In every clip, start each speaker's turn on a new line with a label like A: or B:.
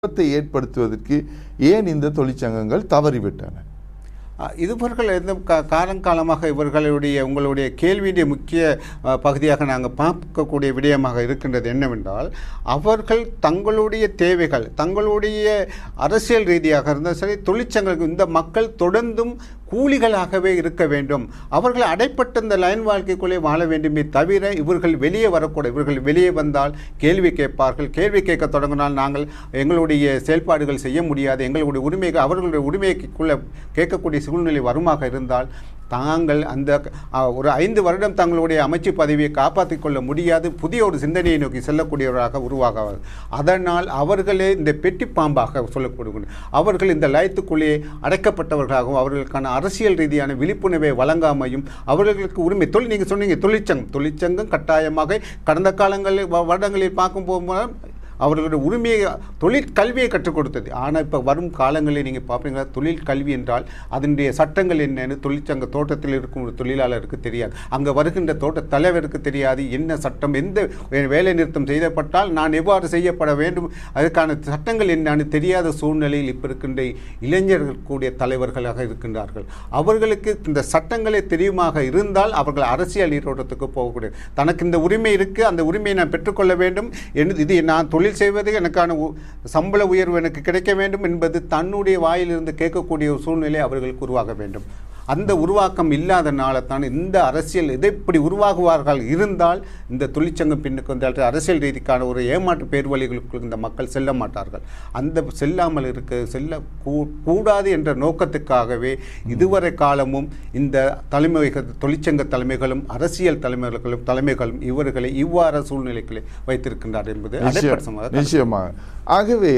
A: விபத்தை ஏற்படுத்துவதற்கு ஏன் இந்த தொழிற்சங்கங்கள் தவறிவிட்டன
B: அஹ் இவர்கள் இந்த கா காலங்காலமாக இவர்களுடைய உங்களுடைய கேள்வியுடைய முக்கிய அஹ், பகுதியாக நாங்கள் பார்க்கக்கூடிய விடயமாக இருக்கின்றது என்னவென்றால் அவர்கள் தங்களுடைய தேவைகள் தங்களுடைய அரசியல் ரீதியாக இருந்தால் சரி தொழிற்சங்கங்கள் இந்த மக்கள் தொடர்ந்தும் கூலிகளாகவே இருக்க வேண்டும் அவர்கள் அடைப்பட்ட இந்த லைன் வாழ்க்கைக்குள்ளே வாழ வேண்டுமே தவிர இவர்கள் வெளியே வரக்கூடாது இவர்கள் வெளியே வந்தால் கேள்வி கேட்பார்கள் கேள்வி கேட்க தொடங்கினால் நாங்கள் எங்களுடைய செயல்பாடுகள் செய்ய முடியாது எங்களுடைய உரிமைகள் அவர்களுடைய உரிமைக்குள்ளே கேட்கக்கூடிய சூழ்நிலை வருமாக இருந்தால் தாங்கள் அந்த அஹ், ஒரு ஐந்து வருடம் தங்களுடைய அமைச்சு பதவியை காப்பாற்றிக் கொள்ள முடியாது புதிய ஒரு சிந்தனையை நோக்கி செல்லக்கூடியவராக உருவாக அதனால் அவர்களே இந்த பெட்டி பாம்பாக சொல்லக்கூடிய அவர்கள் இந்த லயத்துக்குள்ளே அடைக்கப்பட்டவர்களாகவும் அவர்களுக்கான அரசியல் ரீதியான விழிப்புணர்வை வழங்காமையும் அவர்களுக்கு உரிமை தொழில் நீங்கள் சொன்னீங்க தொழிற்சங்கம் தொழிற்சங்கம் கட்டாயமாக கடந்த காலங்களில் வ- வருடங்களில் பார்க்கும் போகும்போது அவர்களுடைய உரிமையை தொழில் கல்வியை கற்றுக் கொடுத்தது ஆனால் இப்போ வரும் காலங்களில் நீங்கள் பார்ப்பீங்களா தொழில் கல்வி என்றால் அதனுடைய சட்டங்கள் என்னன்னு தொழிற்சங்க தோட்டத்தில் இருக்கும் ஒரு தொழிலாளருக்கு தெரியாது அங்கே வருகின்ற தோட்ட தலைவருக்கு தெரியாது என்ன சட்டம் எந்த வேலை நிறுத்தம் செய்யப்பட்டால் நான் எவ்வாறு செய்யப்பட வேண்டும் அதற்கான சட்டங்கள் என்னன்னு தெரியாத சூழ்நிலையில் இப்போ இருக்கின்ற இளைஞர்கள் கூடிய தலைவர்களாக இருக்கின்றார்கள் அவர்களுக்கு இந்த சட்டங்களே தெரியுமாக இருந்தால் அவர்கள் அரசியல் நீரோட்டத்துக்கு போகக்கூடிய தனக்கு இந்த உரிமை இருக்குது அந்த உரிமையை நான் பெற்றுக்கொள்ள வேண்டும் என்று இது நான் தொழில் செய்வது எனக்கான உ- சம்பள உயர்வு எனக்கு கிடைக்க வேண்டும் என்பது தன்னுடைய வாயிலிருந்து கேட்கக்கூடிய ஒரு சூழ்நிலை அவர்களுக்கு உருவாக வேண்டும் அந்த உருவாக்கம் இல்லாதனால தான் இந்த அரசியல் இதை இப்படி உருவாகுவார்கள் இருந்தால் இந்த தொழிற்சங்கம் பின்னுக்கு வந்தால் அரசியல் ரீதிக்கான ஒரு ஏமாற்று பேர்வழிகளுக்குள் இந்த மக்கள் செல்ல மாட்டார்கள் அந்த செல்லாமல் இருக்க செல்ல கூ- கூடாது என்ற நோக்கத்துக்காகவே இதுவரை காலமும் இந்த தலைமை தொழிற்சங்க தலைமைகளும் அரசியல் தலைமைகளும் தலைமைகளும் இவர்களை இவ்வாறு சூழ்நிலைகளை வைத்திருக்கின்றார் என்பது
A: நிச்சயம்,
B: அடைப்படுத்தமாக
A: நிச்சயமாக ஆகவே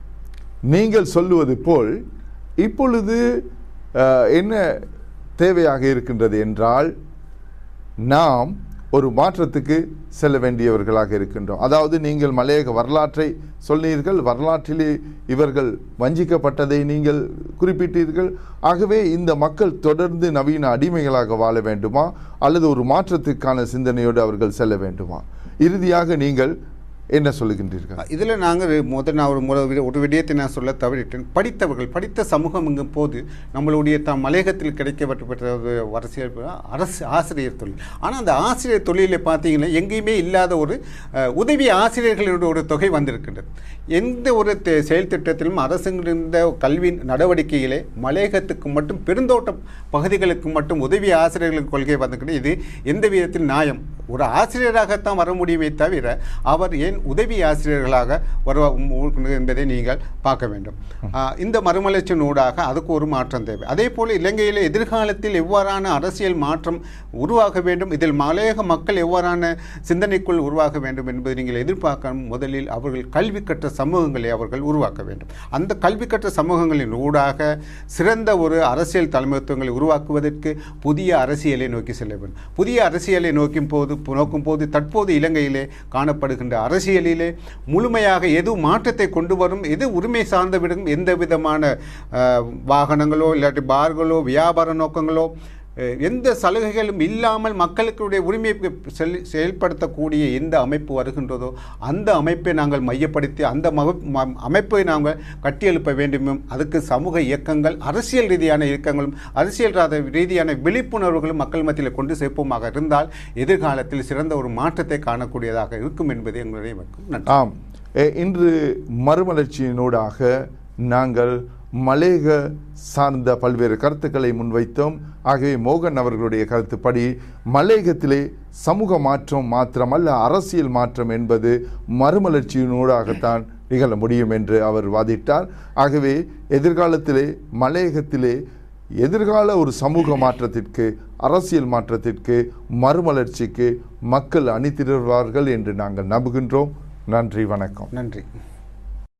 A: நீங்கள் சொல்லுவது போல் இப்பொழுது அஹ், என்ன தேவையாக இருக்கின்றது என்றால் நாம் ஒரு மாற்றத்துக்கு செல்ல வேண்டியவர்களாக இருக்கின்றோம் அதாவது நீங்கள் மலையக வரலாற்றை சொன்னீர்கள் வரலாற்றிலே இவர்கள் வஞ்சிக்கப்பட்டதை நீங்கள் குறிப்பிட்டீர்கள் ஆகவே இந்த மக்கள் தொடர்ந்து நவீன அடிமைகளாக வாழ வேண்டுமா அல்லது ஒரு மாற்றத்துக்கான சிந்தனையோடு அவர்கள் செல்ல வேண்டுமா இறுதியாக நீங்கள் என்ன சொல்லுகின்றீர்கள்
B: இதில் நாங்கள் முதல் நான் ஒரு முறை வி- ஒரு விடயத்தை நான் சொல்ல தவறிட்டேன் படித்தவர்கள் படித்த சமூகம் எங்கும் போது நம்மளுடைய த மலையகத்தில் கிடைக்கப்பட்ட ஒரு அரசியல் ப- அரசு ஆசிரியர் தொழில் ஆனால் அந்த ஆசிரியர் தொழிலில் பார்த்தீங்கன்னா எங்கேயுமே இல்லாத ஒரு அஹ், உதவி ஆசிரியர்களுடைய ஒரு தொகை வந்திருக்கின்றது எந்த ஒரு தே- செயல் திட்டத்திலும் அரசுங்கிருந்த கல்வி நடவடிக்கையிலே மலையகத்துக்கு மட்டும் பெருந்தோட்ட பகுதிகளுக்கு மட்டும் உதவி ஆசிரியர்களுக்கு கொள்கை வந்திருக்கிறது இது எந்த விதத்தில் நியாயம் ஒரு ஆசிரியராகத்தான் வர முடியுமே தவிர அவர் ஏன் உதவி ஆசிரியர்களாக வர என்பதை நீங்கள் பார்க்க வேண்டும் ஆஹ் இந்த மறுமலர்ச்சியின் ஊடாக அதுக்கு ஒரு மாற்றம் தேவை அதே போல் இலங்கையில் எதிர்காலத்தில் எவ்வாறான அரசியல் மாற்றம் உருவாக வேண்டும் இதில் மலையக மக்கள் எவ்வாறான சிந்தனைக்குள் உருவாக வேண்டும் என்பதை நீங்கள் எதிர்பார்க்க முதலில் அவர்கள் கல்வி கற்ற சமூகங்களை அவர்கள் உருவாக்க வேண்டும் அந்த கல்வி கற்ற சமூகங்களின் ஊடாக சிறந்த ஒரு அரசியல் தலைமைத்துவங்களை உருவாக்குவதற்கு புதிய அரசியலை நோக்கி செல்ல வேண்டும் புதிய அரசியலை நோக்கும் போது நோக்கும் போது தற்போது இலங்கையிலே காணப்படுகின்ற அரசியலிலே முழுமையாக எது மாற்றத்தை கொண்டு வரும் எது உரிமை சார்ந்து விடும் எந்த விதமான அஹ், வாகனங்களோ இல்லாட்டி பார்களோ வியாபார நோக்கங்களோ அஹ், எந்த சலுகைகளும் இல்லாமல் மக்களுடைய உரிமையை செல் செயல்படுத்தக்கூடிய எந்த அமைப்பு வருகின்றதோ அந்த அமைப்பை நாங்கள் மையப்படுத்தி அந்த மக- ம- அமைப்பை நாங்கள் கட்டியெழுப்ப வேண்டுமும் அதுக்கு சமூக இயக்கங்கள் அரசியல் ரீதியான இயக்கங்களும் அரசியல் ராத- ரீதியான விழிப்புணர்வுகளும் மக்கள் மத்தியில் கொண்டு சேர்ப்போமாக இருந்தால் எதிர்காலத்தில் சிறந்த ஒரு மாற்றத்தை காணக்கூடியதாக இருக்கும் என்பது எங்களுடைய வணக்கம் நன்றி
A: ஆம் எ- இன்று மறுமலர்ச்சியினூடாக நாங்கள் மலேக சார்ந்த பல்வேறு கருத்துக்களை முன்வைத்தோம் ஆகவே மோகன் அவர்களுடைய கருத்துப்படி மலேகத்திலே சமூக மாற்றம் மாத்திரமல்ல அரசியல் மாற்றம் என்பது மறுமலர்ச்சியினூடாகத்தான் நிகழ முடியும் என்று அவர் வாதிட்டார் ஆகவே எதிர்காலத்திலே மலையகத்திலே எதிர்கால ஒரு சமூக மாற்றத்திற்கு அரசியல் மாற்றத்திற்கு மறுமலர்ச்சிக்கு மக்கள் அணிதிரள்வார்கள் என்று நாங்கள் நம்புகின்றோம் நன்றி வணக்கம்
B: நன்றி